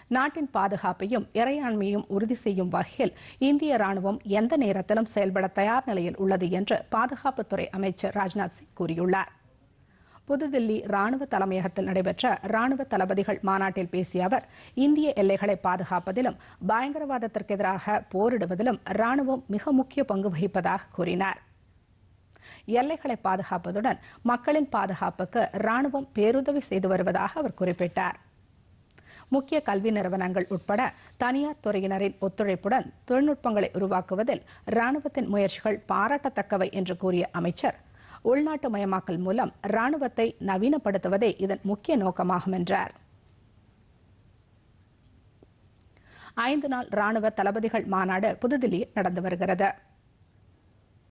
நாட்டின் பாதுகாப்பையும் இறையாண்மையும் உறுதி செய்யும் வகையில் இந்திய ராணுவம் எந்த நேரத்திலும் செயல்பட தயார் நிலையில் உள்ளது என்று பாதுகாப்புத்துறை அமைச்சர் ராஜ்நாத் சிங் கூறியுள்ளார் புதுதில்லி ராணுவ தலைமையகத்தில் நடைபெற்ற ராணுவ தளபதிகள் மாநாட்டில் பேசிய அவர் இந்திய எல்லைகளை பாதுகாப்பதிலும் பயங்கரவாதத்திற்கு எதிராக போரிடுவதிலும் ராணுவம் மிக முக்கிய பங்கு வகிப்பதாக கூறினார் எல்லைகளை பாதுகாப்பதுடன் மக்களின் பாதுகாப்புக்கு ராணுவம் பேருதவி செய்து வருவதாக அவர் குறிப்பிட்டார் முக்கிய கல்வி நிறுவனங்கள் உட்பட தனியார் துறையினரின் ஒத்துழைப்புடன் தொழில்நுட்பங்களை உருவாக்குவதில் ராணுவத்தின் முயற்சிகள் பாராட்டத்தக்கவை என்று கூறிய அமைச்சர் உள்நாட்டு மயமாக்கல் மூலம் ராணுவத்தை நவீனப்படுத்துவதே இதன் முக்கிய நோக்கமாகும் என்றார் ஐந்து நாள் ராணுவ தளபதிகள் மாநாடு புதுதில்லியில் நடந்து வருகிறது